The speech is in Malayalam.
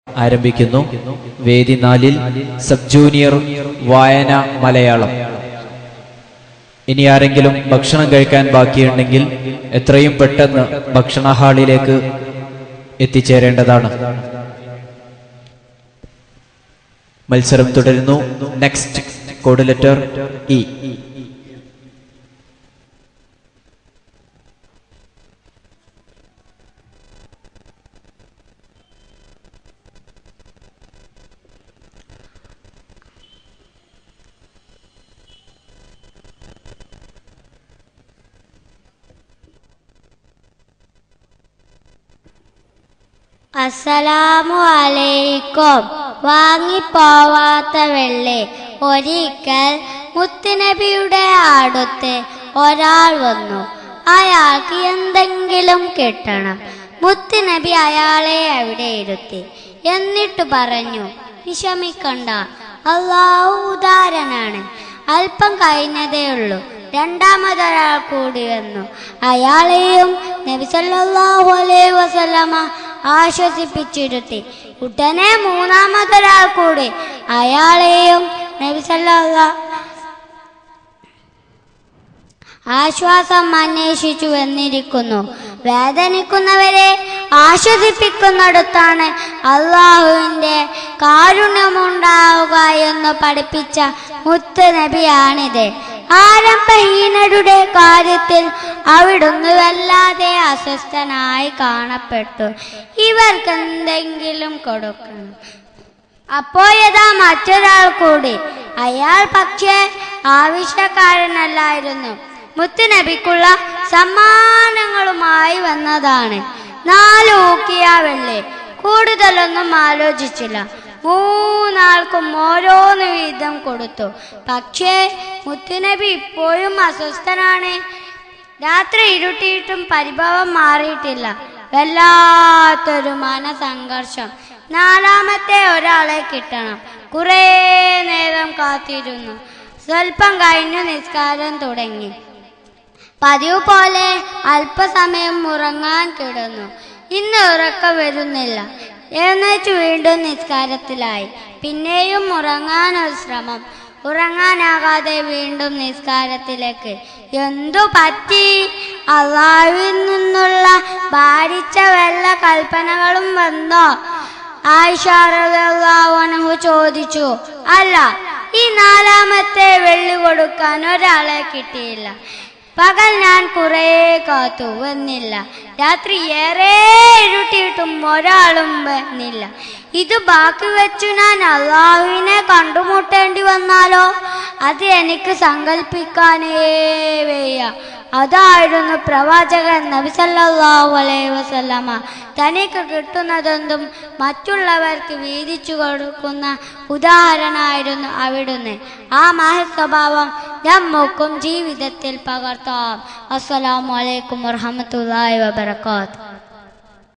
ആരംഭിക്കുന്നു വേദി നാലിൽ സബ് ജൂനിയർ വായന മലയാളം ഇനി ആരെങ്കിലും ഭക്ഷണം കഴിക്കാൻ ബാക്കിയുണ്ടെങ്കിൽ എത്രയും പെട്ടെന്ന് ഭക്ഷണ ഹാളിലേക്ക് എത്തിച്ചേരേണ്ടതാണ് മത്സരം തുടരുന്നു നെക്സ്റ്റ് കോഡ് ലെറ്റർ ഇ അസ്സലാമു അലൈക്കും വാങ്ങിപ്പോവാത്ത വെള്ളി ഒരിക്കൽ മുത്തുനബിയുടെ അടുത്ത് ഒരാൾ വന്നു അയാൾക്ക് എന്തെങ്കിലും കിട്ടണം മുത്തുനബി അയാളെ അവിടെ ഇരുത്തി എന്നിട്ട് പറഞ്ഞു വിഷമിക്കണ്ട അള്ളാഹു ഉദാരനാണ് അല്പം കഴിഞ്ഞതേ ഉള്ളൂ രണ്ടാമതൊരാൾ കൂടി വന്നു അയാളെയും നബി സല്ലല്ലാഹു അലൈഹി വസല്ലമ ആശ്വസിപ്പിച്ചിരുത്തി ഉടനെ മൂന്നാമതൊരാൾ കൂടി അയാളെയും നബി സല്ലല്ലാഹു ആശ്വാസം അന്വേഷിച്ചു വന്നിരിക്കുന്നു വേദനിക്കുന്നവരെ ആശ്വസിപ്പിക്കുന്നിടത്താണ് അള്ളാഹുവിൻ്റെ കാരുണ്യമുണ്ടാവുക എന്ന് പഠിപ്പിച്ച മുത്ത് നബിയാണിത് ആരംഭഹീനരുടെ കാര്യത്തിൽ അവിടുന്ന് വല്ലാതെ അസ്വസ്ഥനായി കാണപ്പെട്ടു ഇവർക്ക് എന്തെങ്കിലും കൊടുക്കണം അപ്പോയതാ മറ്റൊരാൾ കൂടി അയാൾ പക്ഷേ ആവശ്യക്കാരനല്ലായിരുന്നു മുത്തുനബിക്കുള്ള സമ്മാനങ്ങളുമായി വന്നതാണ് നാല് ഊക്കിയ വെള്ളി കൂടുതലൊന്നും ആലോചിച്ചില്ല മൂന്നാൾക്കും ഓരോന്ന് വീതം കൊടുത്തു പക്ഷേ മുത്തുനബി ഇപ്പോഴും അസ്വസ്ഥനാണ് രാത്രി ഇരുട്ടിയിട്ടും പരിഭവം മാറിയിട്ടില്ല വല്ലാത്തൊരു മനസംഘർഷം നാലാമത്തെ ഒരാളെ കിട്ടണം കുറേ നേരം കാത്തിരുന്നു സ്വല്പം കഴിഞ്ഞു നിസ്കാരം തുടങ്ങി പതിവ് പോലെ അല്പസമയം ഉറങ്ങാൻ കിടന്നു ഇന്ന് ഉറക്കം വരുന്നില്ല എഴുന്നേറ്റ് വീണ്ടും നിസ്കാരത്തിലായി പിന്നെയും ഉറങ്ങാൻ ഒരു ശ്രമം ഉറങ്ങാനാകാതെ വീണ്ടും നിസ്കാരത്തിലേക്ക് എന്തു പറ്റി അള്ളാഹുവിൽ നിന്നുള്ള ഭാരിച്ച വല്ല കൽപ്പനകളും വന്നോ ആയിഷാറു ചോദിച്ചു അല്ല ഈ നാലാമത്തെ വെള്ളി കൊടുക്കാൻ ഒരാളെ കിട്ടിയില്ല പകൽ ഞാൻ കുറേ കാത്തു വന്നില്ല രാത്രി ഏറെ ഇരുട്ടിയിട്ടും ഒരാളും വന്നില്ല ഇത് ബാക്കി വെച്ചു ഞാൻ അള്ളാഹുവിനെ കണ്ടുമുട്ടേണ്ടി വന്നാലോ അത് എനിക്ക് സങ്കല്പിക്കാനേ വയ്യ അതായിരുന്നു പ്രവാചകൻ നബി സല്ലല്ലാഹു അലൈഹി വസല്ലമ തനിക്ക് കിട്ടുന്നതെന്തും മറ്റുള്ളവർക്ക് വീതിച്ചു കൊടുക്കുന്ന ഉദാഹരണമായിരുന്നു അവിടുന്ന് ആ മഹൽ സ്വഭാവം നമുക്കും ജീവിതത്തിൽ പകർത്താം അസ്സലാമു അലൈക്കും വറഹ്മത്തുള്ളാഹി വബറകാതുഹു